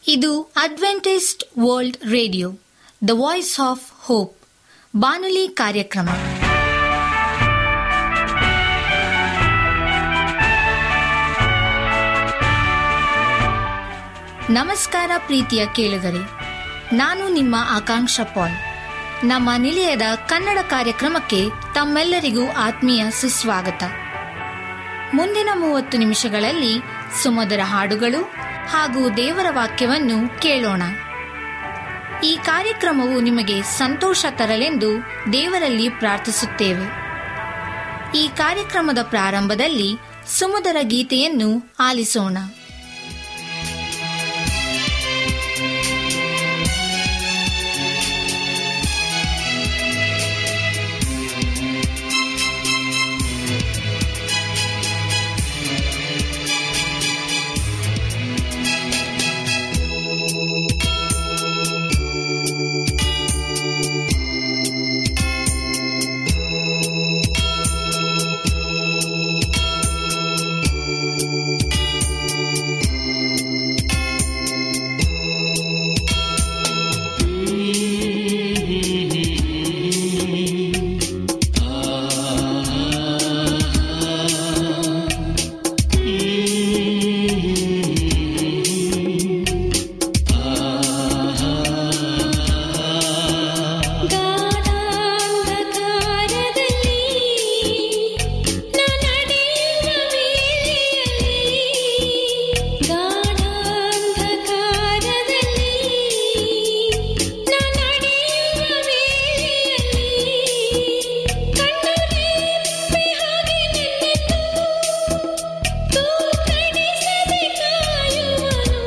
ಇದು Adventist world radio the voice of hope ಬಾನುಲಿ ಕಾರ್ಯಕ್ರಮ ನಮಸ್ಕಾರ ಪ್ರೀತಿಯ ಕೇಳುಗರೆ ನಾನು ನಿಮ್ಮ ಆಕಾಂಕ್ಷ ಪಾಲ್ ನಮ್ಮ ನಿಲಯದ ಕನ್ನಡ ಕಾರ್ಯಕ್ರಮಕ್ಕೆ ತಮ್ಮೆಲ್ಲರಿಗೂ ಆತ್ಮೀಯ ಸುಸ್ವಾಗತ ಮುಂದಿನ ಮೂವತ್ತು ನಿಮಿಷಗಳಲ್ಲಿ ಸುಮಧುರ ಹಾಡುಗಳು ಹಾಗೂ ದೇವರ ವಾಕ್ಯವನ್ನು ಕೇಳೋಣ ಈ ಕಾರ್ಯಕ್ರಮವು ನಿಮಗೆ ಸಂತೋಷ ತರಲೆಂದು ದೇವರಲ್ಲಿ ಪ್ರಾರ್ಥಿಸುತ್ತೇವೆ ಈ ಕಾರ್ಯಕ್ರಮದ ಪ್ರಾರಂಭದಲ್ಲಿ ಸುಮಧುರ ಗೀತೆಯನ್ನು ಆಲಿಸೋಣ ಗಾಢಾಂಧಕಾರದಲ್ಲಿ ನನ್ನಡೆಯುವ ವೇಳೆಯಲ್ಲಿ ಗಾಢಾಂಧಕಾರದಲ್ಲಿ ನನ್ನಡೆಯುವ ವೇಳೆಯಲ್ಲಿ ಕಣ್ಣುರೆಪ್ಪೆ ಹಾಗೆ ನನ್ನನ್ನು ತೂಕಡಿಸದೆ ಕಾಯುವನು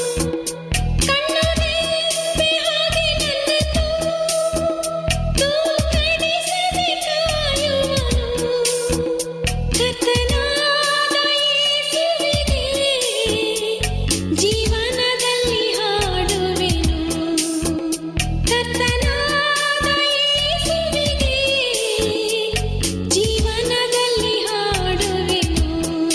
ಕಣ್ಣುರೆಪ್ಪೆ ಹಾಗೆ ನನ್ನನ್ನು ತೂಕಡಿಸದೆ ಕಾಯುವನು ಕರ್ತನಾದ ಯೇಸುವಿಗೆ ಜೀವನದಲ್ಲಿ ಹಾಡುವೆನು ಕರ್ತನಾದ ಯೇಸುವಿಗೆ ಜೀವನದಲ್ಲಿ ಹಾಡುವೆನು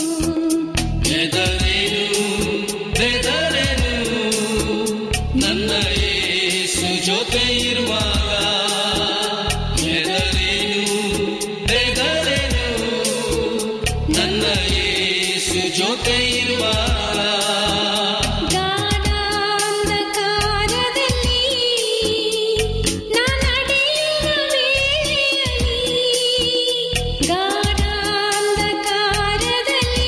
ಬೆದರೇನು ಬೆದರೇನು ನನ್ನ ಯೇಸು ಜೊತೆ ಇರುವಾಗ ಬೆದರೇನು ಬೆದರೇನು ನನ್ನ ಯೇಸು ಜೊತೆ ಇರುವಾಗ ಗಾಢಾಂಧಕಾರದಲ್ಲಿ ನಾನಡೆಯುವ ವೇಳೆಯಲ್ಲಿ ಗಾಢಾಂಧಕಾರದಲ್ಲಿ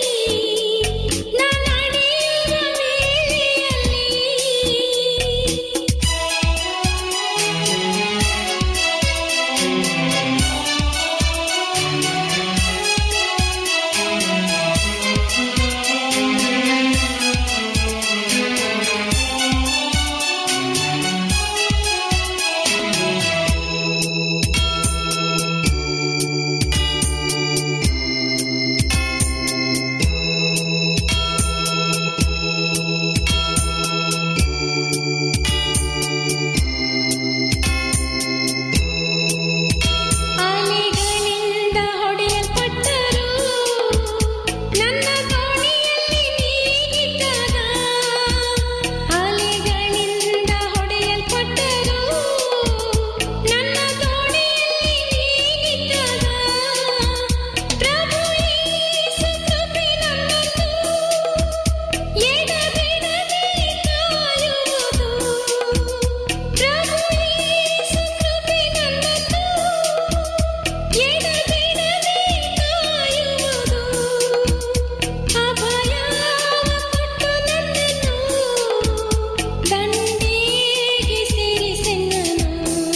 ನಾನಡೆಯುವ ವೇಳೆಯಲ್ಲಿ ಅಲೆಗಳಿಂದ ಹೊಡೆಯಲ್ಪಟ್ಟರು ನನ್ನ ದೋಣಿಯಲ್ಲಿ ನೀಗಿದ್ದಾಗ ಅಲೆಗಳಿಂದ ಹೊಡೆಯಲ್ಪಟ್ಟರು ನನ್ನ ದೋಣಿಯಲ್ಲಿ ನೀಗಿದ್ದಾಗ ಪ್ರಭು ಯೇಸು ಕೃಪೆ ನನ್ನನ್ನು ಎಡಬಿಡದೆ ಕಾಯುವುದು ಪ್ರಭು ಯೇಸು ಕೃಪೆ ನನ್ನನ್ನು ಎಡಬಿಡದೆ ಕಾಯುವುದು ಅಭಯವ ಕೊಟ್ಟು ನನ್ನನ್ನು ದಂಡೆಗೆ ಸೇರಿಸೆನ್ನನು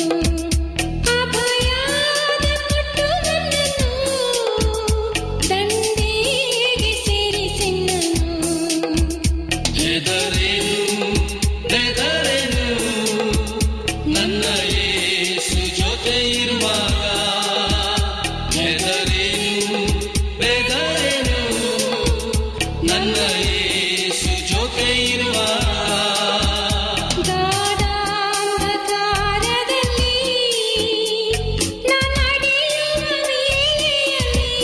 ಅಭಯದ ಕೊಟ್ಟು ನನ್ನನ್ನು ದಂಡೆಗೆ ಸೇರಿಸೆನ್ನನು ಬೆದರೇನು ಬೆದರೇನು ನನ್ನ ಯೇಸು ಜೊತೆ ಇರುವಾಗ ಬೆದರೇನು ಬೆದರೇನು ನನ್ನ ಯೇಸು ಜೊತೆ ಇರುವಾಗ ಗಾಢಾಂಧಕಾರದಲ್ಲಿ ನಾನಡೆಯುವ ವೇಳೆಯಲ್ಲಿ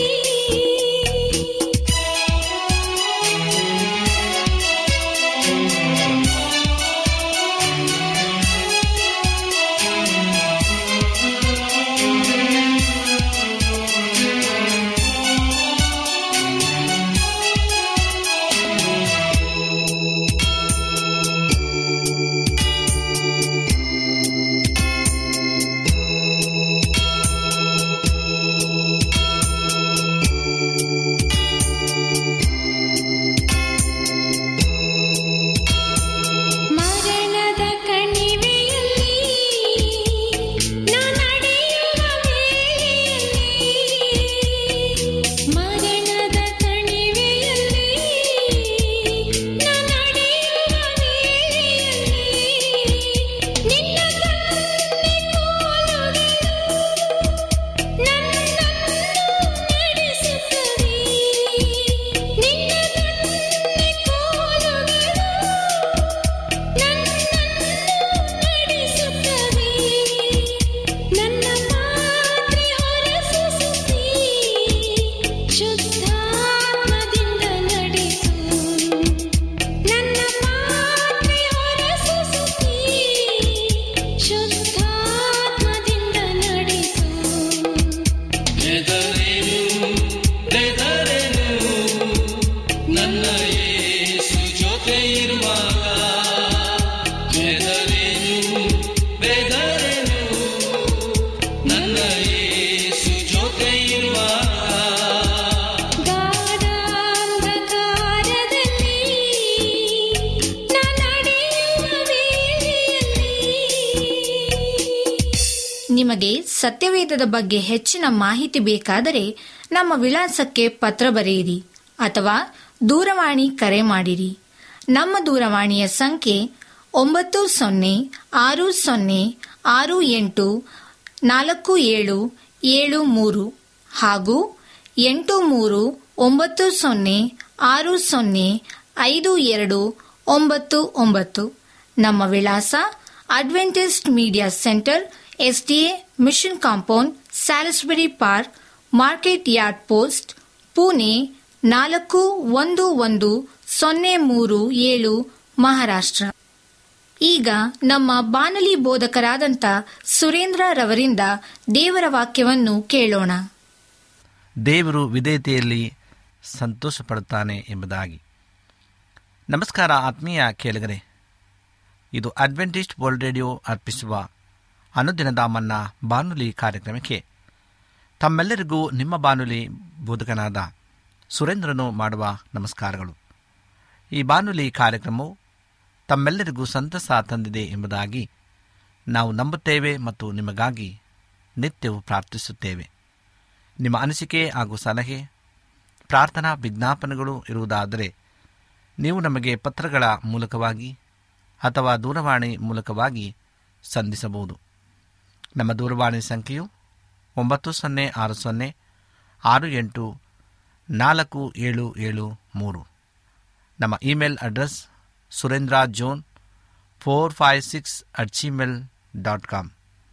ನಿಮಗೆ ಸತ್ಯವೇದದ ಬಗ್ಗೆ ಹೆಚ್ಚಿನ ಮಾಹಿತಿ ಬೇಕಾದರೆ ನಮ್ಮ ವಿಳಾಸಕ್ಕೆ ಪತ್ರ ಬರೆಯಿರಿ ಅಥವಾ ದೂರವಾಣಿ ಕರೆ ಮಾಡಿರಿ ನಮ್ಮ ದೂರವಾಣಿಯ ಸಂಖ್ಯೆ ಒಂಬತ್ತು ಸೊನ್ನೆ ಆರು ಸೊನ್ನೆ ಆರು ಎಂಟು ನಾಲ್ಕು ಏಳು ಏಳು ಮೂರು ಹಾಗೂ ಎಂಟು ಮೂರು ಒಂಬತ್ತು ಸೊನ್ನೆ ಆರು ಸೊನ್ನೆ ಐದು ಎರಡು ಒಂಬತ್ತು ಒಂಬತ್ತು ನಮ್ಮ ವಿಳಾಸ Adventist media centre SDA mission compound Salisbury park market yard post Pune ನಾಲ್ಕು ಒಂದು ಒಂದು ಸೊನ್ನೆ ಮೂರು ಏಳು ಮಹಾರಾಷ್ಟ್ರ ಈಗ ನಮ್ಮ ಬಾನಲಿ ಬೋಧಕರಾದಂಥ ಸುರೇಂದ್ರ ರವರಿಂದ ದೇವರ ವಾಕ್ಯವನ್ನು ಕೇಳೋಣ ದೇವರು ವಿಧೇಯತೆಯಲ್ಲಿ ಸಂತೋಷ ಪಡುತ್ತಾನೆ ಎಂಬುದಾಗಿ ನಮಸ್ಕಾರ ಆತ್ಮೀಯ ಕೇಳಿಗರೆ ಇದು ಅಡ್ವೆಂಟಿಸ್ಟ್ ವರ್ಲ್ಡ್ ರೇಡಿಯೋ ಅರ್ಪಿಸುವ ಅನುದಿನದ ಮನ್ನ ಬಾನುಲಿ ಕಾರ್ಯಕ್ರಮಕ್ಕೆ ತಮ್ಮೆಲ್ಲರಿಗೂ ನಿಮ್ಮ ಬಾನುಲಿ ಬೋಧಕನಾದ ಸುರೇಂದ್ರನು ಮಾಡುವ ನಮಸ್ಕಾರಗಳು ಈ ಬಾನುಲಿ ಕಾರ್ಯಕ್ರಮವು ತಮ್ಮೆಲ್ಲರಿಗೂ ಸಂತಸ ತಂದಿದೆ ಎಂಬುದಾಗಿ ನಾವು ನಂಬುತ್ತೇವೆ ಮತ್ತು ನಿಮಗಾಗಿ ನಿತ್ಯವೂ ಪ್ರಾರ್ಥಿಸುತ್ತೇವೆ ನಿಮ್ಮ ಅನಿಸಿಕೆ ಹಾಗೂ ಸಲಹೆ ಪ್ರಾರ್ಥನಾ ವಿಜ್ಞಾಪನೆಗಳು ಇರುವುದಾದರೆ ನೀವು ನಮಗೆ ಪತ್ರಗಳ ಮೂಲಕವಾಗಿ ಅಥವಾ ದೂರವಾಣಿ ಮೂಲಕವಾಗಿ ಸಂಧಿಸಬಹುದು ನಮ್ಮ ದೂರವಾಣಿ ಸಂಖ್ಯೆಯು ಒಂಬತ್ತು ಸೊನ್ನೆ ಆರು ಸೊನ್ನೆ ಆರು ಎಂಟು ನಾಲ್ಕು ಏಳು ಏಳು ಮೂರು ನಮ್ಮ email address Surendra John four five six at Gmail dot com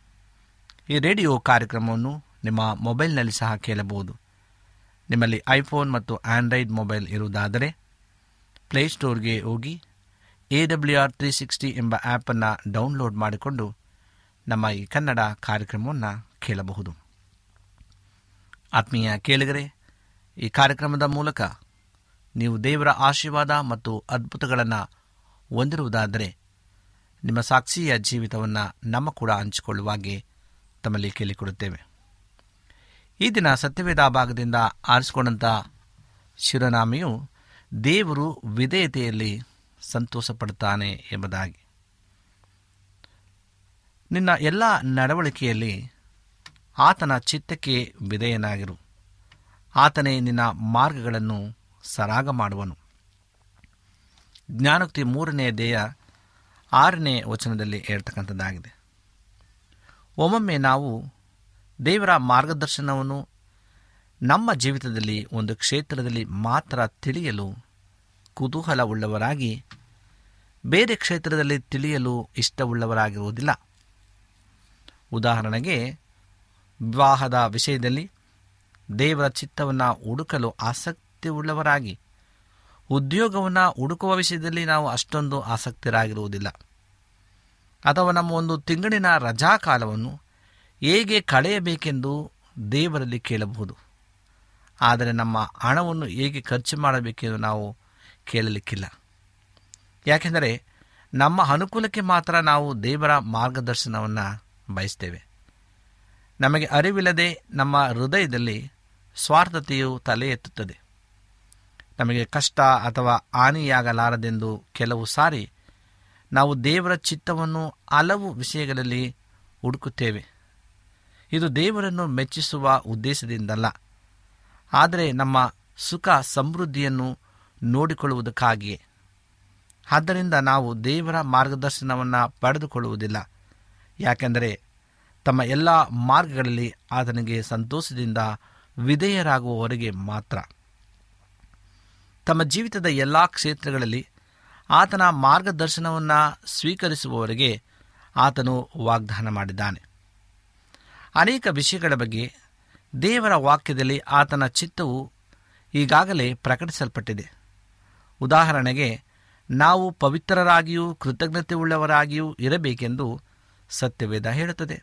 ಈ ರೇಡಿಯೋ ಕಾರ್ಯಕ್ರಮವನ್ನು ನಿಮ್ಮ ಮೊಬೈಲ್ನಲ್ಲಿ ಸಹ ಕೇಳಬಹುದು ನಿಮ್ಮಲ್ಲಿ ಐಫೋನ್ ಮತ್ತು ಆಂಡ್ರಾಯ್ಡ್ ಮೊಬೈಲ್ ಇರುವುದಾದರೆ ಪ್ಲೇಸ್ಟೋರ್ಗೆ ಹೋಗಿ A W R three sixty ಎಂಬ ಆ್ಯಪನ್ನು ಡೌನ್ಲೋಡ್ ಮಾಡಿಕೊಂಡು ನಮ್ಮ ಈ ಕನ್ನಡ ಕಾರ್ಯಕ್ರಮವನ್ನು ಕೇಳಬಹುದು ಆತ್ಮೀಯ ಕೇಳಿಗರೆ ಈ ಕಾರ್ಯಕ್ರಮದ ಮೂಲಕ ನೀವು ದೇವರ ಆಶೀರ್ವಾದ ಮತ್ತು ಅದ್ಭುತಗಳನ್ನು ಹೊಂದಿರುವುದಾದರೆ ನಿಮ್ಮ ಸಾಕ್ಷಿಯ ಜೀವಿತವನ್ನು ನಮ್ಮ ಕೂಡ ಹಂಚಿಕೊಳ್ಳುವಾಗೆ ತಮ್ಮಲ್ಲಿ ಕೇಳಿಕೊಡುತ್ತೇವೆ ಈ ದಿನ ಸತ್ಯವೇದ ಭಾಗದಿಂದ ಆರಿಸಿಕೊಂಡಂಥ ಶಿವನಾಮೆಯು ದೇವರು ವಿಧೇಯತೆಯಲ್ಲಿ ಸಂತೋಷ ಪಡುತ್ತಾನೆ ಎಂಬುದಾಗಿ ನಿನ್ನ ಎಲ್ಲ ನಡವಳಿಕೆಯಲ್ಲಿ ಆತನ ಚಿತ್ತಕ್ಕೆ ವಿಧೇಯನಾಗಿರು ಆತನೇ ನಿನ್ನ ಮಾರ್ಗಗಳನ್ನು ಸರಾಗ ಮಾಡುವನು ಜ್ಞಾನೋಕ್ತಿ ಮೂರನೇ ದೇಯ ಆರನೇ ವಚನದಲ್ಲಿ ಹೇಳ್ತಕ್ಕಂಥದ್ದಾಗಿದೆ ಒಮ್ಮೊಮ್ಮೆ ನಾವು ದೇವರ ಮಾರ್ಗದರ್ಶನವನ್ನು ನಮ್ಮ ಜೀವಿತದಲ್ಲಿ ಒಂದು ಕ್ಷೇತ್ರದಲ್ಲಿ ಮಾತ್ರ ತಿಳಿಯಲು ಕುತೂಹಲವುಳ್ಳವರಾಗಿ ಬೇರೆ ಕ್ಷೇತ್ರದಲ್ಲಿ ತಿಳಿಯಲು ಇಷ್ಟವುಳ್ಳವರಾಗಿರುವುದಿಲ್ಲ ಉದಾಹರಣೆಗೆ ವಿವಾಹದ ವಿಷಯದಲ್ಲಿ ದೇವರ ಚಿತ್ತವನ್ನು ಹುಡುಕಲು ಆಸಕ್ತಿ ಉಳ್ಳವರಾಗಿ ಉದ್ಯೋಗವನ್ನು ಹುಡುಕುವ ವಿಷಯದಲ್ಲಿ ನಾವು ಅಷ್ಟೊಂದು ಆಸಕ್ತರಾಗಿರುವುದಿಲ್ಲ ಅಥವಾ ನಮ್ಮ ಒಂದು ತಿಂಗಳಿನ ರಜಾ ಕಾಲವನ್ನು ಹೇಗೆ ಕಳೆಯಬೇಕೆಂದು ದೇವರಲ್ಲಿ ಕೇಳಬಹುದು ಆದರೆ ನಮ್ಮ ಹಣವನ್ನು ಹೇಗೆ ಖರ್ಚು ಮಾಡಬೇಕೆಂದು ನಾವು ಕೇಳಲಿಕ್ಕಿಲ್ಲ ಯಾಕೆಂದರೆ ನಮ್ಮ ಅನುಕೂಲಕ್ಕೆ ಮಾತ್ರ ನಾವು ದೇವರ ಮಾರ್ಗದರ್ಶನವನ್ನು ಬಯಸ್ತೇವೆ ನಮಗೆ ಅರಿವಿಲ್ಲದೆ ನಮ್ಮ ಹೃದಯದಲ್ಲಿ ಸ್ವಾರ್ಥತೆಯು ತಲೆ ಎತ್ತುತ್ತದೆ ನಮಗೆ ಕಷ್ಟ ಅಥವಾ ಹಾನಿಯಾಗಲಾರದೆಂದು ಕೆಲವು ಸಾರಿ ನಾವು ದೇವರ ಚಿತ್ತವನ್ನು ಹಲವು ವಿಷಯಗಳಲ್ಲಿ ಹುಡುಕುತ್ತೇವೆ ಇದು ದೇವರನ್ನು ಮೆಚ್ಚಿಸುವ ಉದ್ದೇಶದಿಂದಲ್ಲ ಆದರೆ ನಮ್ಮ ಸುಖ ಸಮೃದ್ಧಿಯನ್ನು ನೋಡಿಕೊಳ್ಳುವುದಕ್ಕಾಗಿಯೇ ಆದ್ದರಿಂದ ನಾವು ದೇವರ ಮಾರ್ಗದರ್ಶನವನ್ನು ಪಡೆದುಕೊಳ್ಳುವುದಿಲ್ಲ ಯಾಕೆಂದರೆ ತಮ್ಮ ಎಲ್ಲ ಮಾರ್ಗಗಳಲ್ಲಿ ಆತನಿಗೆ ಸಂತೋಷದಿಂದ ವಿಧೇಯರಾಗುವವರೆಗೆ ಮಾತ್ರ ತಮ್ಮ ಜೀವಿತದ ಎಲ್ಲ ಕ್ಷೇತ್ರಗಳಲ್ಲಿ ಆತನ ಮಾರ್ಗದರ್ಶನವನ್ನು ಸ್ವೀಕರಿಸುವವರೆಗೆ ಆತನು ವಾಗ್ದಾನ ಮಾಡಿದ್ದಾನೆ ಅನೇಕ ವಿಷಯಗಳ ಬಗ್ಗೆ ದೇವರ ವಾಕ್ಯದಲ್ಲಿ ಆತನ ಚಿತ್ತವು ಈಗಾಗಲೇ ಪ್ರಕಟಿಸಲ್ಪಟ್ಟಿದೆ ಉದಾಹರಣೆಗೆ ನಾವು ಪವಿತ್ರರಾಗಿಯೂ ಕೃತಜ್ಞತೆ ಉಳ್ಳವರಾಗಿಯೂ ಇರಬೇಕೆಂದು ಸತ್ಯವೇದ ಹೇಳುತ್ತದೆ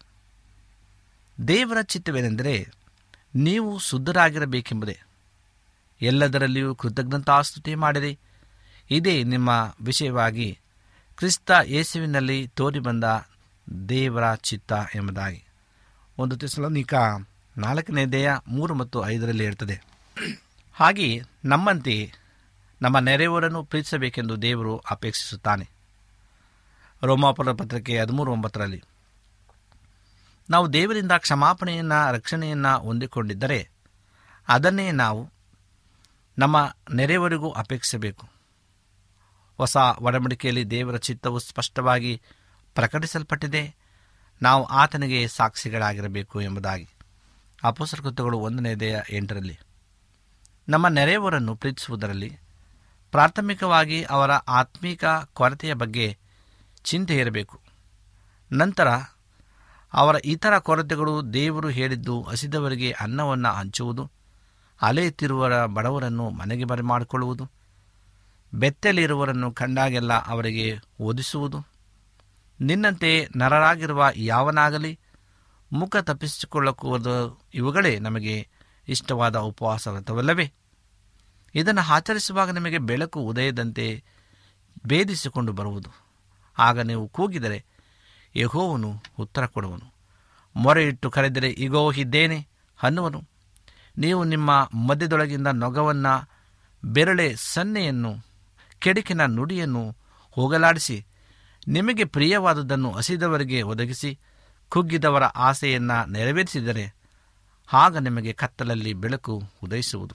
ದೇವರ ಚಿತ್ತವೇನೆಂದರೆ ನೀವು ಶುದ್ಧರಾಗಿರಬೇಕೆಂಬುದೇ ಎಲ್ಲದರಲ್ಲಿಯೂ ಕೃತಜ್ಞತಾಸ್ತುತಿ ಮಾಡಿರಿ ಇದೇ ನಿಮ್ಮ ವಿಷಯವಾಗಿ ಕ್ರಿಸ್ತ ಯೇಸುವಿನಲ್ಲಿ ತೋರಿಬಂದ ದೇವರ ಚಿತ್ತ ಎಂಬುದಾಗಿ ಒಂದು ತಿಸಲೋನಿಕ ನಾಲ್ಕನೇ ದೇಹ ಮೂರು ಮತ್ತು ಐದರಲ್ಲಿ ಇರ್ತದೆ ಹಾಗೆ ನಮ್ಮಂತೆ ನಮ್ಮ ನೆರೆಯವರನ್ನು ಪ್ರೀತಿಸಬೇಕೆಂದು ದೇವರು ಅಪೇಕ್ಷಿಸುತ್ತಾನೆ ರೋಮಾಪುರ ಪತ್ರಿಕೆ ಹದಿಮೂರು ಒಂಬತ್ತರಲ್ಲಿ ನಾವು ದೇವರಿಂದ ಕ್ಷಮಾಪಣೆಯನ್ನು ರಕ್ಷಣೆಯನ್ನು ಹೊಂದಿಕೊಂಡಿದ್ದರೆ ಅದನ್ನೇ ನಾವು ನಮ್ಮ ನೆರೆಯವರಿಗೂ ಅಪೇಕ್ಷಿಸಬೇಕು ಹೊಸ ಒಡಂಬಡಿಕೆಯಲ್ಲಿ ದೇವರ ಚಿತ್ತವು ಸ್ಪಷ್ಟವಾಗಿ ಪ್ರಕಟಿಸಲ್ಪಟ್ಟಿದೆ ನಾವು ಆತನಿಗೆ ಸಾಕ್ಷಿಗಳಾಗಿರಬೇಕು ಎಂಬುದಾಗಿ ಅಪೋಸರ ಕೃತ್ಯಗಳು ಒಂದನೇದೆಯ ಎಂಟರಲ್ಲಿ ನಮ್ಮ ನೆರೆಯವರನ್ನು ಪ್ರೀತಿಸುವುದರಲ್ಲಿ ಪ್ರಾಥಮಿಕವಾಗಿ ಅವರ ಆತ್ಮೀಕ ಕೊರತೆಯ ಬಗ್ಗೆ ಚಿಂತೆ ಇರಬೇಕು ನಂತರ ಅವರ ಇತರ ಕೊರತೆಗಳು ದೇವರು ಹೇಳಿದ್ದು ಹಸಿದವರಿಗೆ ಅನ್ನವನ್ನು ಹಂಚುವುದು ಅಲೆಯುತ್ತಿರುವರ ಬಡವರನ್ನು ಮನೆಗೆ ಬರಮಾಡಿಕೊಳ್ಳುವುದು ಬೆತ್ತಲಿರುವವರನ್ನು ಕಂಡಾಗೆಲ್ಲ ಅವರಿಗೆ ಓದಿಸುವುದು ನಿನ್ನಂತೆ ನರರಾಗಿರುವ ಯಾವನಾಗಲಿ ಮುಖ ತಪ್ಪಿಸಿಕೊಳ್ಳುವುದು ಇವುಗಳೇ ನಮಗೆ ಇಷ್ಟವಾದ ಉಪವಾಸ ವ್ರತವಲ್ಲವೇ ಇದನ್ನು ಆಚರಿಸುವಾಗ ನಿಮಗೆ ಬೆಳಕು ಉದಯದಂತೆ ಭೇದಿಸಿಕೊಂಡು ಬರುವುದು ಆಗ ನೀವು ಕೂಗಿದರೆ ಯಹೋವನು ಉತ್ತರ ಕೊಡುವನು ಮೊರೆ ಇಟ್ಟು ಕರೆದರೆ ಇಗೋ ಇದ್ದೇನೆ ಅನ್ನುವನು ನೀವು ನಿಮ್ಮ ಮಧ್ಯದೊಳಗಿಂದ ನೊಗವನ್ನು ಬೆರಳೆ ಸನ್ನೆಯನ್ನು ಕೆಡುಕಿನ ನುಡಿಯನ್ನು ಹೋಗಲಾಡಿಸಿ ನಿಮಗೆ ಪ್ರಿಯವಾದುದನ್ನು ಹಸಿದವರಿಗೆ ಒದಗಿಸಿ ಕುಗ್ಗಿದವರ ಆಸೆಯನ್ನು ನೆರವೇರಿಸಿದರೆ ಆಗ ನಿಮಗೆ ಕತ್ತಲಲ್ಲಿ ಬೆಳಕು ಉದಯಿಸುವುದು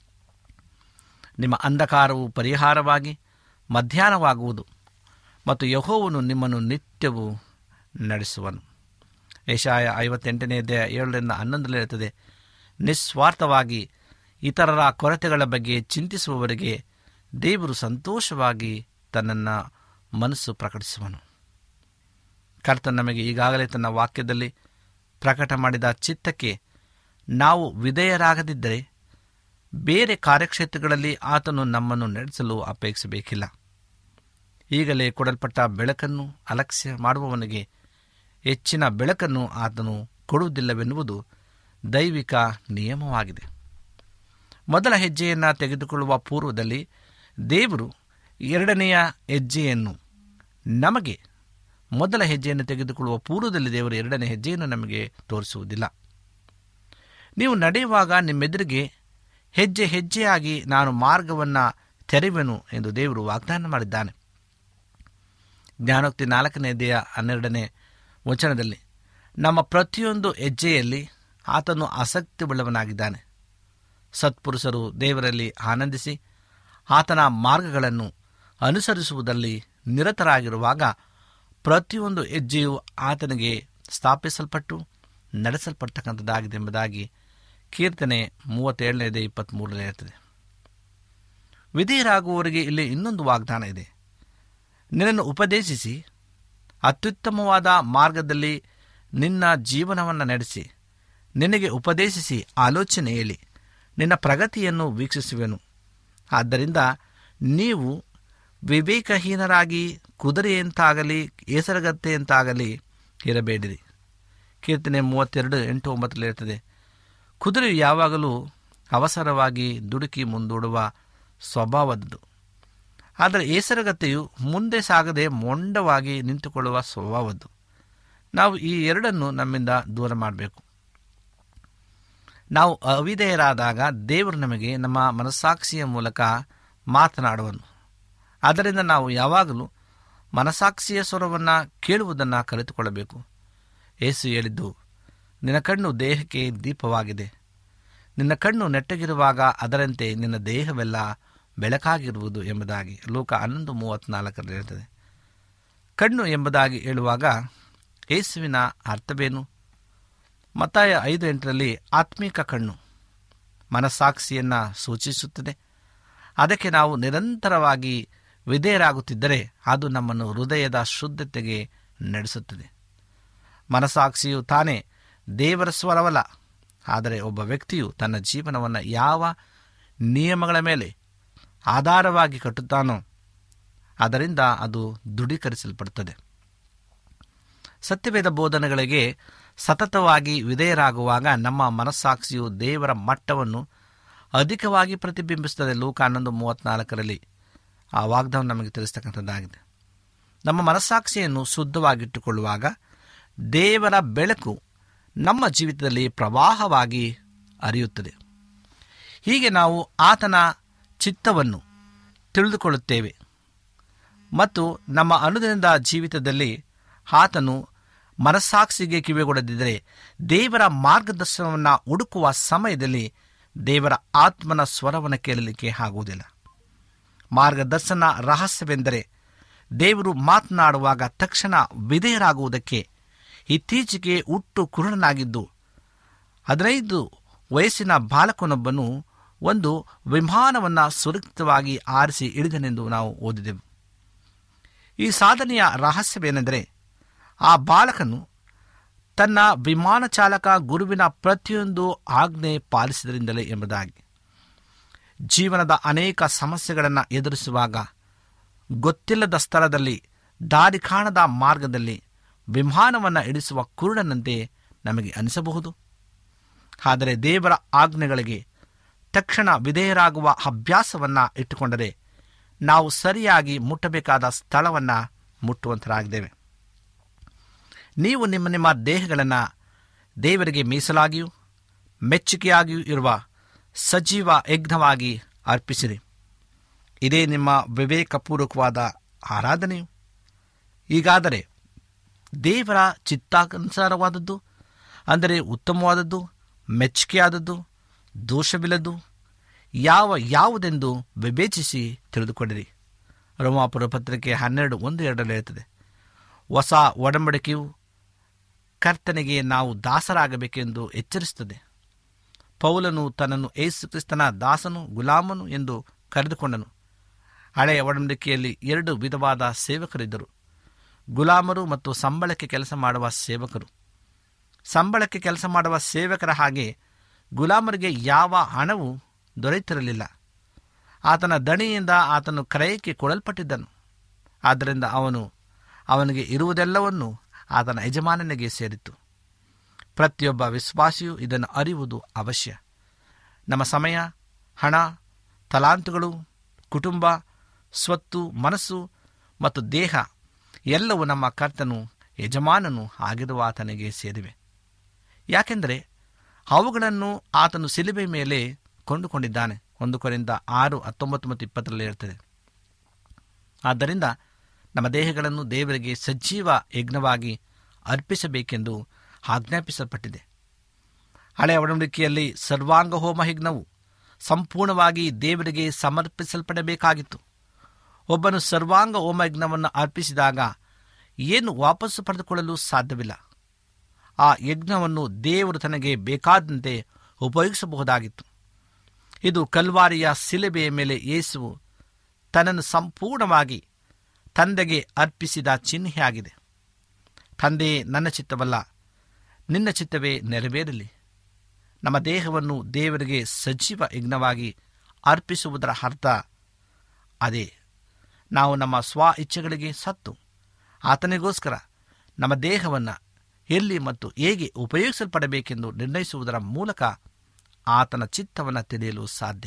ನಿಮ್ಮ ಅಂಧಕಾರವು ಪರಿಹಾರವಾಗಿ ಮಧ್ಯಾಹ್ನವಾಗುವುದು ಮತ್ತು ಯಹೋವನು ನಿಮ್ಮನ್ನು ನಿತ್ಯವೂ ನಡೆಸುವನು ಯಶಾಯ ಐವತ್ತೆಂಟನೇ ಅಧ್ಯಾಯ ಏಳರಿಂದ ಹನ್ನೊಂದರಲ್ಲಿ ಇರುತ್ತದೆ ನಿಸ್ವಾರ್ಥವಾಗಿ ಇತರರ ಕೊರತೆಗಳ ಬಗ್ಗೆ ಚಿಂತಿಸುವವರಿಗೆ ದೇವರು ಸಂತೋಷವಾಗಿ ತನ್ನನ್ನು ಮನಸ್ಸು ಪ್ರಕಟಿಸುವನು ಕರ್ತನ ನಮಗೆ ಈಗಾಗಲೇ ತನ್ನ ವಾಕ್ಯದಲ್ಲಿ ಪ್ರಕಟ ಮಾಡಿದ ಚಿತ್ತಕ್ಕೆ ನಾವು ವಿಧೇಯರಾಗದಿದ್ದರೆ ಬೇರೆ ಕಾರ್ಯಕ್ಷೇತ್ರಗಳಲ್ಲಿ ಆತನು ನಮ್ಮನ್ನು ನಡೆಸಲು ಅಪೇಕ್ಷಿಸಬೇಕಿಲ್ಲ ಈಗಲೇ ಕೊಡಲ್ಪಟ್ಟ ಬೆಳಕನ್ನು ಅಲಕ್ಷ್ಯ ಮಾಡುವವನಿಗೆ ಹೆಚ್ಚಿನ ಬೆಳಕನ್ನು ಆತನು ಕೊಡುವುದಿಲ್ಲವೆನ್ನುವುದು ದೈವಿಕ ನಿಯಮವಾಗಿದೆ ಮೊದಲ ಹೆಜ್ಜೆಯನ್ನು ತೆಗೆದುಕೊಳ್ಳುವ ಪೂರ್ವದಲ್ಲಿ ದೇವರು ಎರಡನೆಯ ಹೆಜ್ಜೆಯನ್ನು ನಮಗೆ ಮೊದಲ ಹೆಜ್ಜೆಯನ್ನು ತೆಗೆದುಕೊಳ್ಳುವ ಪೂರ್ವದಲ್ಲಿ ದೇವರು ಎರಡನೇ ಹೆಜ್ಜೆಯನ್ನು ನಮಗೆ ತೋರಿಸುವುದಿಲ್ಲ ನೀವು ನಡೆಯುವಾಗ ನಿಮ್ಮೆದುರಿಗೆ ಹೆಜ್ಜೆ ಹೆಜ್ಜೆಯಾಗಿ ನಾನು ಮಾರ್ಗವನ್ನು ತೆರೆಯುವೆನು ಎಂದು ದೇವರು ವಾಗ್ದಾನ ಮಾಡಿದ್ದಾನೆ ಜ್ಞಾನೋಕ್ತಿ ನಾಲ್ಕನೇ ದೇಹ ಹನ್ನೆರಡನೇ ವಚನದಲ್ಲಿ ನಮ್ಮ ಪ್ರತಿಯೊಂದು ಹೆಜ್ಜೆಯಲ್ಲಿ ಆತನು ಆಸಕ್ತಿ ಉಳ್ಳವನಾಗಿದ್ದಾನೆ ಸತ್ಪುರುಷರು ದೇವರಲ್ಲಿ ಆನಂದಿಸಿ ಆತನ ಮಾರ್ಗಗಳನ್ನು ಅನುಸರಿಸುವುದರಲ್ಲಿ ನಿರತರಾಗಿರುವಾಗ ಪ್ರತಿಯೊಂದು ಹೆಜ್ಜೆಯು ಆತನಿಗೆ ಸ್ಥಾಪಿಸಲ್ಪಟ್ಟು ನಡೆಸಲ್ಪಡ್ತಕ್ಕಂಥದ್ದಾಗಿದೆ ಎಂಬುದಾಗಿ ಕೀರ್ತನೆ ಮೂವತ್ತೇಳನೇದೇ ಇಪ್ಪತ್ತ್ಮೂರನೇ ಇರ್ತದೆ ವಿಧೇಯರಾಗುವವರಿಗೆ ಇಲ್ಲಿ ಇನ್ನೊಂದು ವಾಗ್ದಾನ ಇದೆ ನಿನ್ನನ್ನು ಉಪದೇಶಿಸಿ ಅತ್ಯುತ್ತಮವಾದ ಮಾರ್ಗದಲ್ಲಿ ನಿನ್ನ ಜೀವನವನ್ನು ನಡೆಸಿ ನಿನಗೆ ಉಪದೇಶಿಸಿ ಆಲೋಚನೆ ಹೇಳಿ ನಿನ್ನ ಪ್ರಗತಿಯನ್ನು ವೀಕ್ಷಿಸುವೆನು ಆದ್ದರಿಂದ ನೀವು ವಿವೇಕಹೀನರಾಗಿ ಕುದುರೆಯಂತಾಗಲಿ ಹೆಸರಗತ್ತೆಯಂತಾಗಲಿ ಇರಬೇಡಿರಿ ಕೀರ್ತನೆ ಮೂವತ್ತೆರಡು ಎಂಟು ಒಂಬತ್ತರಲ್ಲಿ ಇರ್ತದೆ ಕುದುರೆಯು ಯಾವಾಗಲೂ ಅವಸರವಾಗಿ ದುಡುಕಿ ಮುಂದೂಡುವ ಸ್ವಭಾವದ್ದು ಆದರೆ ಏಸರಗತ್ತೆಯು ಮುಂದೆ ಸಾಗದೆ ಮೊಂಡವಾಗಿ ನಿಂತುಕೊಳ್ಳುವ ಸ್ವಭಾವದ್ದು ನಾವು ಈ ಎರಡನ್ನು ನಮ್ಮಿಂದ ದೂರ ಮಾಡಬೇಕು ನಾವು ಅವಿಧೇಯರಾದಾಗ ದೇವರು ನಮಗೆ ನಮ್ಮ ಮನಸ್ಸಾಕ್ಷಿಯ ಮೂಲಕ ಮಾತನಾಡುವನು ಆದ್ದರಿಂದ ನಾವು ಯಾವಾಗಲೂ ಮನಸ್ಸಾಕ್ಷಿಯ ಸ್ವರವನ್ನು ಕೇಳುವುದನ್ನು ಕಲಿತುಕೊಳ್ಳಬೇಕು ಏಸು ಹೇಳಿದ್ದು ನಿನ್ನ ಕಣ್ಣು ದೇಹಕ್ಕೆ ದೀಪವಾಗಿದೆ ನಿನ್ನ ಕಣ್ಣು ನೆಟ್ಟಗಿರುವಾಗ ಅದರಂತೆ ನಿನ್ನ ದೇಹವೆಲ್ಲ ಬೆಳಕಾಗಿರುವುದು ಎಂಬುದಾಗಿ ಲೋಕ ಹನ್ನೊಂದು ಮೂವತ್ತ್ನಾಲ್ಕರಲ್ಲಿ ಹೇಳ್ತದೆ ಕಣ್ಣು ಎಂಬುದಾಗಿ ಹೇಳುವಾಗ ಯೇಸುವಿನ ಅರ್ಥವೇನು ಮತ್ತಾಯ ಐದು ಎಂಟರಲ್ಲಿ ಆತ್ಮೀಕ ಕಣ್ಣು ಮನಸ್ಸಾಕ್ಷಿಯನ್ನು ಸೂಚಿಸುತ್ತದೆ ಅದಕ್ಕೆ ನಾವು ನಿರಂತರವಾಗಿ ವಿಧೇಯರಾಗುತ್ತಿದ್ದರೆ ಅದು ನಮ್ಮನ್ನು ಹೃದಯದ ಶುದ್ಧತೆಗೆ ನಡೆಸುತ್ತದೆ ಮನಸ್ಸಾಕ್ಷಿಯು ತಾನೇ ದೇವರ ಸ್ವರವಲ್ಲ ಆದರೆ ಒಬ್ಬ ವ್ಯಕ್ತಿಯು ತನ್ನ ಜೀವನವನ್ನು ಯಾವ ನಿಯಮಗಳ ಮೇಲೆ ಆಧಾರವಾಗಿ ಕಟ್ಟುತ್ತಾನೋ ಅದರಿಂದ ಅದು ದೃಢೀಕರಿಸಲ್ಪಡುತ್ತದೆ ಸತ್ಯವೇದ ಬೋಧನೆಗಳಿಗೆ ಸತತವಾಗಿ ವಿಧೇಯರಾಗುವಾಗ ನಮ್ಮ ಮನಸ್ಸಾಕ್ಷಿಯು ದೇವರ ಮಟ್ಟವನ್ನು ಅಧಿಕವಾಗಿ ಪ್ರತಿಬಿಂಬಿಸುತ್ತದೆ ಲೂಕ ಹನ್ನೊಂದು ಮೂವತ್ತ್ನಾಲ್ಕರಲ್ಲಿ ಆ ವಾಗ್ದಾನ ನಮಗೆ ತಿಳಿಸ್ತಕ್ಕಂಥದ್ದಾಗಿದೆ ನಮ್ಮ ಮನಸ್ಸಾಕ್ಷಿಯನ್ನು ಶುದ್ಧವಾಗಿಟ್ಟುಕೊಳ್ಳುವಾಗ ದೇವರ ಬೆಳಕು ನಮ್ಮ ಜೀವಿತದಲ್ಲಿ ಪ್ರವಾಹವಾಗಿ ಹರಿಯುತ್ತದೆ ಹೀಗೆ ನಾವು ಆತನ ಚಿತ್ತವನ್ನು ತಿಳಿದುಕೊಳ್ಳುತ್ತೇವೆ ಮತ್ತು ನಮ್ಮ ಅನುದಿನದ ಜೀವಿತದಲ್ಲಿ ಆತನು ಮನಸ್ಸಾಕ್ಷಿಗೆ ಕಿವಿಗೊಡದಿದ್ದರೆ ದೇವರ ಮಾರ್ಗದರ್ಶನವನ್ನು ಹುಡುಕುವ ಸಮಯದಲ್ಲಿ ದೇವರ ಆತ್ಮನ ಸ್ವರವನ್ನು ಕೇಳಲಿಕ್ಕೆ ಆಗುವುದಿಲ್ಲ ಮಾರ್ಗದರ್ಶನ ರಹಸ್ಯವೆಂದರೆ ದೇವರು ಮಾತನಾಡುವಾಗ ತಕ್ಷಣ ವಿಧೇಯರಾಗುವುದಕ್ಕೆ ಇತ್ತೀಚೆಗೆ ಹುಟ್ಟು ಕುರುಡನಾಗಿದ್ದು ಹದಿನೈದು ವಯಸ್ಸಿನ ಬಾಲಕನೊಬ್ಬನು ಒಂದು ವಿಮಾನವನ್ನು ಸುರಕ್ಷಿತವಾಗಿ ಆರಿಸಿ ಹಿಡಿದನೆಂದು ನಾವು ಓದಿದೆವು ಈ ಸಾಧನೆಯ ರಹಸ್ಯವೇನೆಂದರೆ ಆ ಬಾಲಕನು ತನ್ನ ವಿಮಾನ ಚಾಲಕ ಗುರುವಿನ ಪ್ರತಿಯೊಂದು ಆಜ್ಞೆ ಪಾಲಿಸಿದರಿಂದಲೇ ಎಂಬುದಾಗಿ ಜೀವನದ ಅನೇಕ ಸಮಸ್ಯೆಗಳನ್ನು ಎದುರಿಸುವಾಗ ಗೊತ್ತಿಲ್ಲದ ಸ್ಥಳದಲ್ಲಿ ದಾರಿ ಕಾಣದ ಮಾರ್ಗದಲ್ಲಿ ವಿಮಾನವನ್ನು ಇಡಿಸುವ ಕುರುಡನಂತೆ ನಮಗೆ ಅನಿಸಬಹುದು ಆದರೆ ದೇವರ ಆಜ್ಞೆಗಳಿಗೆ ತಕ್ಷಣ ವಿಧೇಯರಾಗುವ ಅಭ್ಯಾಸವನ್ನು ಇಟ್ಟುಕೊಂಡರೆ ನಾವು ಸರಿಯಾಗಿ ಮುಟ್ಟಬೇಕಾದ ಸ್ಥಳವನ್ನು ಮುಟ್ಟುವಂತರಾಗಿದ್ದೇವೆ ನೀವು ನಿಮ್ಮ ನಿಮ್ಮ ದೇಹಗಳನ್ನು ದೇವರಿಗೆ ಮೀಸಲಾಗಿಯೂ ಮೆಚ್ಚುಗೆಯಾಗಿಯೂ ಇರುವ ಸಜೀವ ಯಜ್ಞವಾಗಿ ಅರ್ಪಿಸಿರಿ ಇದೇ ನಿಮ್ಮ ವಿವೇಕಪೂರ್ವಕವಾದ ಆರಾಧನೆಯು ಈಗಾದರೆ ದೇವರ ಚಿತ್ತಾನುಸಾರವಾದದ್ದು ಅಂದರೆ ಉತ್ತಮವಾದದ್ದು ಮೆಚ್ಚುಗೆಯಾದದ್ದು ದೋಷವಿಲ್ಲದ್ದು ಯಾವ ಯಾವುದೆಂದು ವಿವೇಚಿಸಿ ತಿಳಿದುಕೊಂಡಿರಿ ರೋಮಾಪುರ ಪತ್ರಿಕೆ ಹನ್ನೆರಡು ಒಂದು ಎರಡರಲ್ಲಿ ಹೇಳ್ತದೆ ಹೊಸ ಒಡಂಬಡಿಕೆಯು ಕರ್ತನಿಗೆ ನಾವು ದಾಸರಾಗಬೇಕೆಂದು ಎಚ್ಚರಿಸುತ್ತದೆ ಪೌಲನು ತನ್ನನ್ನು ಏಸು ಕ್ರಿಸ್ತನ ದಾಸನು ಗುಲಾಮನು ಎಂದು ಕರೆದುಕೊಂಡನು ಹಳೆಯ ಒಡಂಬಡಿಕೆಯಲ್ಲಿ ಎರಡು ವಿಧವಾದ ಸೇವಕರಿದ್ದರು ಗುಲಾಮರು ಮತ್ತು ಸಂಬಳಕ್ಕೆ ಕೆಲಸ ಮಾಡುವ ಸೇವಕರು ಸಂಬಳಕ್ಕೆ ಕೆಲಸ ಮಾಡುವ ಸೇವಕರ ಹಾಗೆ ಗುಲಾಮರಿಗೆ ಯಾವ ಹಣವೂ ದೊರೆಯುತ್ತಿರಲಿಲ್ಲ ಆತನ ದಣಿಯಿಂದ ಆತನು ಕ್ರಯಕ್ಕೆ ಕೊಡಲ್ಪಟ್ಟಿದ್ದನು ಆದ್ದರಿಂದ ಅವನು ಅವನಿಗೆ ಇರುವುದೆಲ್ಲವನ್ನು ಆತನ ಯಜಮಾನನಿಗೆ ಸೇರಿತ್ತು ಪ್ರತಿಯೊಬ್ಬ ವಿಶ್ವಾಸಿಯು ಇದನ್ನು ಅರಿಯುವುದು ಅವಶ್ಯ ನಮ್ಮ ಸಮಯ ಹಣ ತಲಾಂತುಗಳು ಕುಟುಂಬ ಸ್ವತ್ತು ಮನಸ್ಸು ಮತ್ತು ದೇಹ ಎಲ್ಲವೂ ನಮ್ಮ ಕರ್ತನು ಯಜಮಾನನು ಆಗಿರುವ ಆತನಿಗೆ ಸೇರಿವೆ ಯಾಕೆಂದರೆ ಅವುಗಳನ್ನು ಆತನು ಸಿಲುಬೆ ಮೇಲೆ ಕೊಂಡುಕೊಂಡಿದ್ದಾನೆ ಒಂದು ಕೊರಿಂದ ಆರು ಹತ್ತೊಂಬತ್ತು ಮತ್ತು ಇಪ್ಪತ್ತರಲ್ಲಿ ಇರ್ತದೆ ಆದ್ದರಿಂದ ನಮ್ಮ ದೇಹಗಳನ್ನು ದೇವರಿಗೆ ಸಜೀವ ಯಜ್ಞವಾಗಿ ಅರ್ಪಿಸಬೇಕೆಂದು ಆಜ್ಞಾಪಿಸಲ್ಪಟ್ಟಿದೆ ಹಳೆಯ ಒಡಂಬಡಿಕೆಯಲ್ಲಿ ಸರ್ವಾಂಗ ಹೋಮ ಯಜ್ಞವು ಸಂಪೂರ್ಣವಾಗಿ ದೇವರಿಗೆ ಸಮರ್ಪಿಸಲ್ಪಡಬೇಕಾಗಿತ್ತು ಒಬ್ಬನು ಸರ್ವಾಂಗ ಹೋಮ ಯಜ್ಞವನ್ನು ಅರ್ಪಿಸಿದಾಗ ಏನು ವಾಪಸ್ಸು ಪಡೆದುಕೊಳ್ಳಲು ಸಾಧ್ಯವಿಲ್ಲ ಆ ಯಜ್ಞವನ್ನು ದೇವರು ತನಗೆ ಬೇಕಾದಂತೆ ಉಪಯೋಗಿಸಬಹುದಾಗಿತ್ತು ಇದು ಕಲ್ವಾರಿಯ ಶಿಲೆಬೆಯ ಮೇಲೆ ಯೇಸುವು ತನ್ನನ್ನು ಸಂಪೂರ್ಣವಾಗಿ ತಂದೆಗೆ ಅರ್ಪಿಸಿದ ಚಿಹ್ನೆಯಾಗಿದೆ ತಂದೆಯೇ ನನ್ನ ಚಿತ್ತವಲ್ಲ ನಿನ್ನ ಚಿತ್ತವೇ ನೆರವೇರಲಿ ನಮ್ಮ ದೇಹವನ್ನು ದೇವರಿಗೆ ಸಜೀವ ಯಜ್ಞವಾಗಿ ಅರ್ಪಿಸುವುದರ ಅರ್ಥ ಅದೇ ನಾವು ನಮ್ಮ ಸ್ವ ಇಚ್ಛೆಗಳಿಗೆ ಸತ್ತು ಆತನಿಗೋಸ್ಕರ ನಮ್ಮ ದೇಹವನ್ನು ಎಲ್ಲಿ ಮತ್ತು ಹೇಗೆ ಉಪಯೋಗಿಸಲ್ಪಡಬೇಕೆಂದು ನಿರ್ಣಯಿಸುವುದರ ಮೂಲಕ ಆತನ ಚಿತ್ತವನ್ನು ತಿಳಿಯಲು ಸಾಧ್ಯ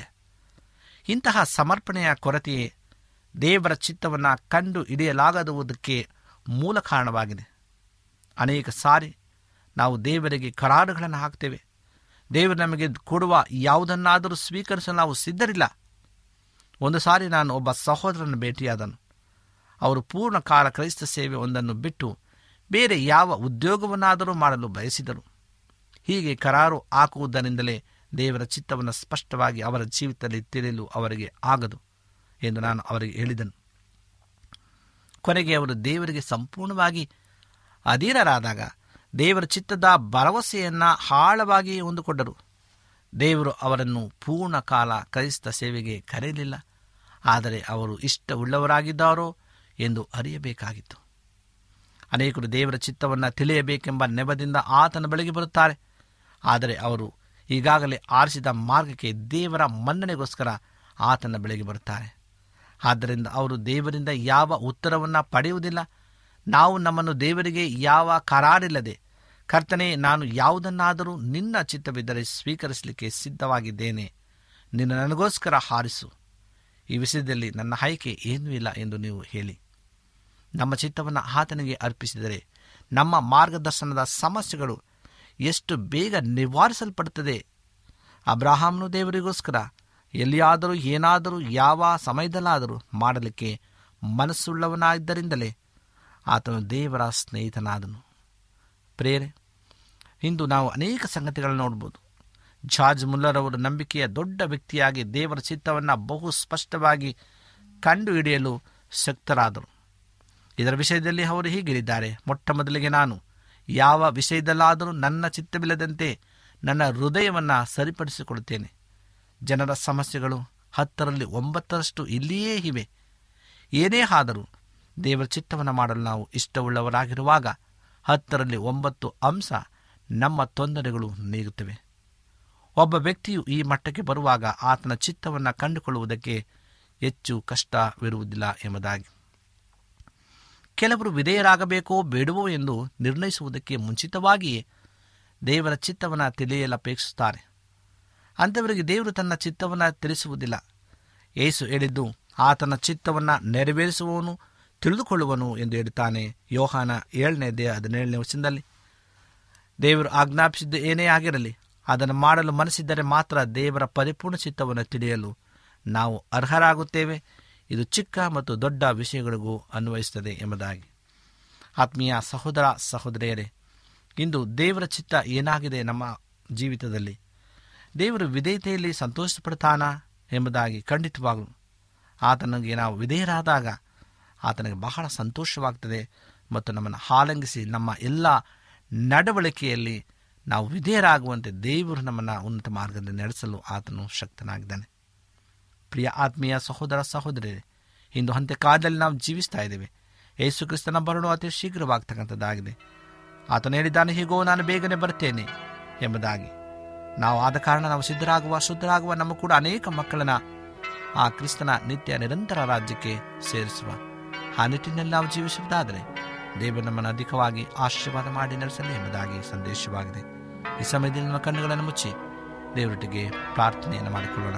ಇಂತಹ ಸಮರ್ಪಣೆಯ ಕೊರತೆಯೇ ದೇವರ ಚಿತ್ತವನ್ನು ಕಂಡು ಹಿಡಿಯಲಾಗದುವುದಕ್ಕೆ ಮೂಲ ಕಾರಣವಾಗಿದೆ ಅನೇಕ ಸಾರಿ ನಾವು ದೇವರಿಗೆ ಕರಾರುಗಳನ್ನು ಹಾಕ್ತೇವೆ ದೇವರು ನಮಗೆ ಕೊಡುವ ಯಾವುದನ್ನಾದರೂ ಸ್ವೀಕರಿಸಲು ನಾವು ಸಿದ್ಧರಿಲ್ಲ ಒಂದು ಸಾರಿ ನಾನು ಒಬ್ಬ ಸಹೋದರನ ಭೇಟಿಯಾದನು ಅವರು ಪೂರ್ಣ ಕಾಲ ಕ್ರೈಸ್ತ ಸೇವೆ ಒಂದನ್ನು ಬಿಟ್ಟು ಬೇರೆ ಯಾವ ಉದ್ಯೋಗವನ್ನಾದರೂ ಮಾಡಲು ಬಯಸಿದರು ಹೀಗೆ ಕರಾರು ಹಾಕುವುದರಿಂದಲೇ ದೇವರ ಚಿತ್ತವನ್ನು ಸ್ಪಷ್ಟವಾಗಿ ಅವರ ಜೀವಿತದಲ್ಲಿ ತಿಳಿಯಲು ಅವರಿಗೆ ಆಗದು ಎಂದು ನಾನು ಅವರಿಗೆ ಹೇಳಿದನು ಕೊನೆಗೆ ಅವರು ದೇವರಿಗೆ ಸಂಪೂರ್ಣವಾಗಿ ಅಧೀನರಾದಾಗ ದೇವರ ಚಿತ್ತದ ಭರವಸೆಯನ್ನು ಆಳವಾಗಿ ಹೊಂದಿಕೊಂಡರು ದೇವರು ಅವರನ್ನು ಪೂರ್ಣ ಕಾಲ ಕ್ರೈಸ್ತ ಸೇವೆಗೆ ಕರೆಯಲಿಲ್ಲ ಆದರೆ ಅವರು ಇಷ್ಟವುಳ್ಳವರಾಗಿದ್ದಾರೋ ಎಂದು ಅರಿಯಬೇಕಾಗಿತ್ತು ಅನೇಕರು ದೇವರ ಚಿತ್ತವನ್ನು ತಿಳಿಯಬೇಕೆಂಬ ನೆಪದಿಂದ ಆತನ ಬಳಿಗೆ ಬರುತ್ತಾರೆ ಆದರೆ ಅವರು ಈಗಾಗಲೇ ಆರಿಸಿದ ಮಾರ್ಗಕ್ಕೆ ದೇವರ ಮನ್ನಣೆಗೋಸ್ಕರ ಆತನ ಬಳಿಗೆ ಬರುತ್ತಾರೆ ಆದ್ದರಿಂದ ಅವರು ದೇವರಿಂದ ಯಾವ ಉತ್ತರವನ್ನು ಪಡೆಯುವುದಿಲ್ಲ ನಾವು ನಮ್ಮನ್ನು ದೇವರಿಗೆ ಯಾವ ಕರಾರಿಲ್ಲದೆ ಕರ್ತನೆ ನಾನು ಯಾವುದನ್ನಾದರೂ ನಿನ್ನ ಚಿತ್ತವಿದ್ದರೆ ಸ್ವೀಕರಿಸಲಿಕ್ಕೆ ಸಿದ್ಧವಾಗಿದ್ದೇನೆ ನಿನ್ನ ನನಗೋಸ್ಕರ ಹಾರಿಸು ಈ ವಿಷಯದಲ್ಲಿ ನನ್ನ ಆಯ್ಕೆ ಏನೂ ಇಲ್ಲ ಎಂದು ನೀವು ಹೇಳಿ ನಮ್ಮ ಚಿತ್ತವನ್ನು ಆತನಿಗೆ ಅರ್ಪಿಸಿದರೆ ನಮ್ಮ ಮಾರ್ಗದರ್ಶನದ ಸಮಸ್ಯೆಗಳು ಎಷ್ಟು ಬೇಗ ನಿವಾರಿಸಲ್ಪಡುತ್ತದೆ ಅಬ್ರಹಾಮ್ನು ದೇವರಿಗೋಸ್ಕರ ಎಲ್ಲಿಯಾದರೂ ಏನಾದರೂ ಯಾವ ಸಮಯದಲ್ಲಾದರೂ ಮಾಡಲಿಕ್ಕೆ ಮನಸ್ಸುಳ್ಳವನಾಗಿದ್ದರಿಂದಲೇ ಆತನು ದೇವರ ಸ್ನೇಹಿತನಾದನು ಪ್ರೇರೆ ಇಂದು ನಾವು ಅನೇಕ ಸಂಗತಿಗಳನ್ನು ನೋಡ್ಬೋದು ಜಾರ್ಜ್ ಮುಲ್ಲರ್ ಅವರು ನಂಬಿಕೆಯ ದೊಡ್ಡ ವ್ಯಕ್ತಿಯಾಗಿ ದೇವರ ಚಿತ್ತವನ್ನು ಬಹು ಸ್ಪಷ್ಟವಾಗಿ ಕಂಡುಹಿಡಿಯಲು ಶಕ್ತರಾದರು ಇದರ ವಿಷಯದಲ್ಲಿ ಅವರು ಹೀಗಿದ್ದಾರೆ ಮೊಟ್ಟ ಮೊದಲಿಗೆ ನಾನು ಯಾವ ವಿಷಯದಲ್ಲಾದರೂ ನನ್ನ ಚಿತ್ತವಿಲ್ಲದಂತೆ ನನ್ನ ಹೃದಯವನ್ನು ಸರಿಪಡಿಸಿಕೊಡುತ್ತೇನೆ ಜನರ ಸಮಸ್ಯೆಗಳು ಹತ್ತರಲ್ಲಿ ಒಂಬತ್ತರಷ್ಟು ಇಲ್ಲಿಯೇ ಇವೆ ಏನೇ ಆದರೂ ದೇವರ ಚಿತ್ತವನ್ನು ಮಾಡಲು ನಾವು ಇಷ್ಟವುಳ್ಳವರಾಗಿರುವಾಗ ಹತ್ತರಲ್ಲಿ ಒಂಬತ್ತು ಅಂಶ ನಮ್ಮ ತೊಂದರೆಗಳು ನೀಗುತ್ತವೆ ಒಬ್ಬ ವ್ಯಕ್ತಿಯು ಈ ಮಟ್ಟಕ್ಕೆ ಬರುವಾಗ ಆತನ ಚಿತ್ತವನ್ನು ಕಂಡುಕೊಳ್ಳುವುದಕ್ಕೆ ಹೆಚ್ಚು ಕಷ್ಟವಿರುವುದಿಲ್ಲ ಎಂಬುದಾಗಿ ಕೆಲವರು ವಿಧೇಯರಾಗಬೇಕೋ ಬೇಡವೋ ಎಂದು ನಿರ್ಣಯಿಸುವುದಕ್ಕೆ ಮುಂಚಿತವಾಗಿಯೇ ದೇವರ ಚಿತ್ತವನ್ನು ತಿಳಿಯಲು ಅಪೇಕ್ಷಿಸುತ್ತಾರೆ ಅಂಥವರಿಗೆ ದೇವರು ತನ್ನ ಚಿತ್ತವನ್ನು ತಿಳಿಸುವುದಿಲ್ಲ ಏಸು ಹೇಳಿದ್ದು ಆತನ ಚಿತ್ತವನ್ನು ನೆರವೇರಿಸುವವನು ತಿಳಿದುಕೊಳ್ಳುವನು ಎಂದು ಹೇಳುತ್ತಾನೆ ಯೋಹಾನ ಏಳನೇ ದೇ ಹದಿನೇಳನೇ ವರ್ಷದಲ್ಲಿ ದೇವರು ಆಜ್ಞಾಪಿಸಿದ್ದು ಏನೇ ಆಗಿರಲಿ ಅದನ್ನು ಮಾಡಲು ಮನಸ್ಸಿದ್ದರೆ ಮಾತ್ರ ದೇವರ ಪರಿಪೂರ್ಣ ಚಿತ್ತವನ್ನು ತಿಳಿಯಲು ನಾವು ಅರ್ಹರಾಗುತ್ತೇವೆ ಇದು ಚಿಕ್ಕ ಮತ್ತು ದೊಡ್ಡ ವಿಷಯಗಳಿಗೂ ಅನ್ವಯಿಸುತ್ತದೆ ಎಂಬುದಾಗಿ ಆತ್ಮೀಯ ಸಹೋದರ ಸಹೋದರಿಯರೇ ಇಂದು ದೇವರ ಚಿತ್ತ ಏನಾಗಿದೆ ನಮ್ಮ ಜೀವಿತದಲ್ಲಿ ದೇವರು ವಿಧೇಯತೆಯಲ್ಲಿ ಸಂತೋಷಪಡ್ತಾನ ಎಂಬುದಾಗಿ ಖಂಡಿತವಾಗಲು ಆತನಿಗೆ ನಾವು ವಿಧೇಯರಾದಾಗ ಆತನಿಗೆ ಬಹಳ ಸಂತೋಷವಾಗ್ತದೆ ಮತ್ತು ನಮ್ಮನ್ನು ಹಾಲಂಗಿಸಿ ನಮ್ಮ ಎಲ್ಲ ನಡವಳಿಕೆಯಲ್ಲಿ ನಾವು ವಿಧೇಯರಾಗುವಂತೆ ದೇವರು ನಮ್ಮನ್ನು ಉನ್ನತ ಮಾರ್ಗದಲ್ಲಿ ನಡೆಸಲು ಆತನು ಶಕ್ತನಾಗಿದ್ದಾನೆ ಪ್ರಿಯ ಆತ್ಮೀಯ ಸಹೋದರ ಸಹೋದರರೇ ಇಂದು ಅಂತ್ಯಕಾಲದಲ್ಲಿ ನಾವು ಜೀವಿಸ್ತಾ ಇದ್ದೇವೆ ಯೇಸು ಕ್ರಿಸ್ತನ ಬರಲು ಅತಿ ಶೀಘ್ರವಾಗ್ತಕ್ಕಂಥದ್ದಾಗಿದೆ ಆತನು ಹೇಳಿದ್ದಾನೆ ಹೀಗೋ ನಾನು ಬೇಗನೆ ಬರ್ತೇನೆ ಎಂಬುದಾಗಿ ನಾವು ಆದ ಕಾರಣ ನಾವು ಸಿದ್ಧರಾಗುವ ಶುದ್ಧರಾಗುವ ನಮ್ಮ ಕೂಡ ಅನೇಕ ಮಕ್ಕಳನ್ನ ಆ ಕ್ರಿಸ್ತನ ನಿತ್ಯ ನಿರಂತರ ರಾಜ್ಯಕ್ಕೆ ಸೇರಿಸುವ ಆ ನಿಟ್ಟಿನಲ್ಲಿ ನಾವು ಜೀವಿಸುವುದಾದರೆ ದೇವರು ನಮ್ಮನ್ನು ಅಧಿಕವಾಗಿ ಆಶೀರ್ವಾದ ಮಾಡಿ ನಡೆಸಲಿ ಎಂಬುದಾಗಿ ಸಂದೇಶವಾಗಿದೆ ಈ ಸಮಯದಲ್ಲಿ ನಮ್ಮ ಕಣ್ಣುಗಳನ್ನು ಮುಚ್ಚಿ ದೇವರೊಟ್ಟಿಗೆ ಪ್ರಾರ್ಥನೆಯನ್ನು ಮಾಡಿಕೊಳ್ಳೋಣ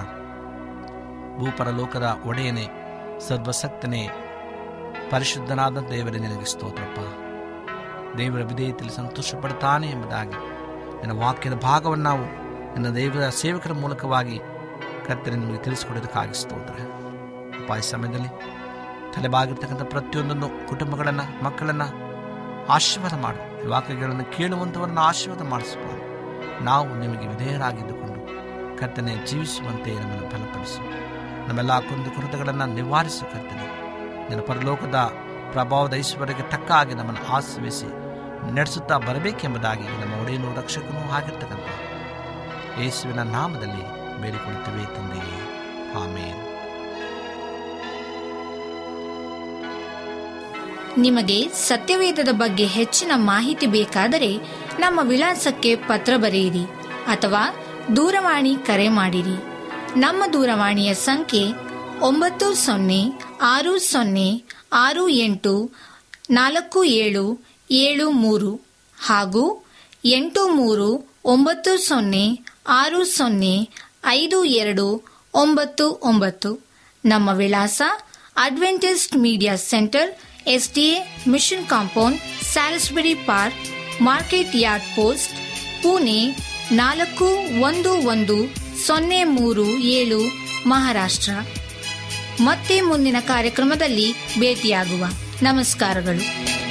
ಭೂಪರ ಲೋಕದ ಒಡೆಯನೇ ಸರ್ವಸಕ್ತನೇ ಪರಿಶುದ್ಧನಾದ ದೇವರೇ ನಿನಗೆ ಸ್ತೋತ್ರಪ್ಪ ದೇವರ ವಿಧೇಯತೆಯಲ್ಲಿ ಸಂತೋಷ ಪಡ್ತಾನೆ ಎಂಬುದಾಗಿ ನಿನ್ನ ವಾಕ್ಯದ ಭಾಗವನ್ನು ನಾವು ನಿನ್ನ ದೇವರ ಸೇವಕರ ಮೂಲಕವಾಗಿ ಕರ್ತನೆ ನಿಮಗೆ ತಿಳಿಸಿಕೊಡೋದಕ್ಕಾಗಿ ಸ್ತೋತ್ರ ಅಪ್ಪ ಈ ಸಮಯದಲ್ಲಿ ತಲೆಬಾಗಿರ್ತಕ್ಕಂಥ ಪ್ರತಿಯೊಂದನ್ನು ಕುಟುಂಬಗಳನ್ನು ಮಕ್ಕಳನ್ನು ಆಶೀರ್ವಾದ ಮಾಡು ಈ ವಾಕ್ಯಗಳನ್ನು ಕೇಳುವಂಥವರನ್ನು ಆಶೀರ್ವಾದ ಮಾಡಿಸಬಹುದು ನಾವು ನಿಮಗೆ ವಿಧೇಯರಾಗಿದ್ದುಕೊಂಡು ಕರ್ತನೆ ಜೀವಿಸುವಂತೆ ನಮ್ಮನ್ನು ಬಲಪಡಿಸು ನಮ್ಮೆಲ್ಲ ಕುಂದು ಕೊರತೆಗಳನ್ನು ನಿವಾರಿಸು ಕರ್ತನೆ ನಿನ್ನ ಪರಲೋಕದ ಪ್ರಭಾವದ ಐಶ್ವರ್ಯಕ್ಕೆ ತಕ್ಕ ಹಾಗೆ ನಮ್ಮನ್ನು ಆಶ್ರಯಿಸಿ ನಡೆಸುತ್ತಾ ಬರಬೇಕೆಂಬುದಾಗಿ ನಮ್ಮ ಒಡೆಯನು ರಕ್ಷಕನೂ ಆಗಿರ್ತಕ್ಕಂಥ ಯೇಸುವಿನ ನಾಮದಲ್ಲಿ ಬೇಡಿಕೊಳ್ಳುತ್ತೇವೆ ತಂದೆಯೇ ಆಮೇಲೆ ನಿಮಗೆ ಸತ್ಯವೇದದ ಬಗ್ಗೆ ಹೆಚ್ಚಿನ ಮಾಹಿತಿ ಬೇಕಾದರೆ ನಮ್ಮ ವಿಳಾಸಕ್ಕೆ ಪತ್ರ ಬರೆಯಿರಿ ಅಥವಾ ದೂರವಾಣಿ ಕರೆ ಮಾಡಿರಿ ನಮ್ಮ ದೂರವಾಣಿಯ ಸಂಖ್ಯೆ ಒಂಬತ್ತು ಸೊನ್ನೆ ಆರು ಸೊನ್ನೆ ಆರು ಎಂಟು ನಾಲ್ಕು ಏಳು ಏಳು ಮೂರು ಹಾಗೂ ಎಂಟು ಮೂರು ಒಂಬತ್ತು ಸೊನ್ನೆ ಆರು ಸೊನ್ನೆ ಐದು ಎರಡು ಒಂಬತ್ತು ಒಂಬತ್ತು ನಮ್ಮ ವಿಳಾಸ Adventist media centre SDA mission compound Salisbury park market yard post Pune ನಾಲ್ಕು ಒಂದು ಒಂದು ಸೊನ್ನೆ ಮೂರು ಏಳು ಮಹಾರಾಷ್ಟ್ರ ಮತ್ತೆ ಮುಂದಿನ ಕಾರ್ಯಕ್ರಮದಲ್ಲಿ ಭೇಟಿಯಾಗುವ ನಮಸ್ಕಾರಗಳು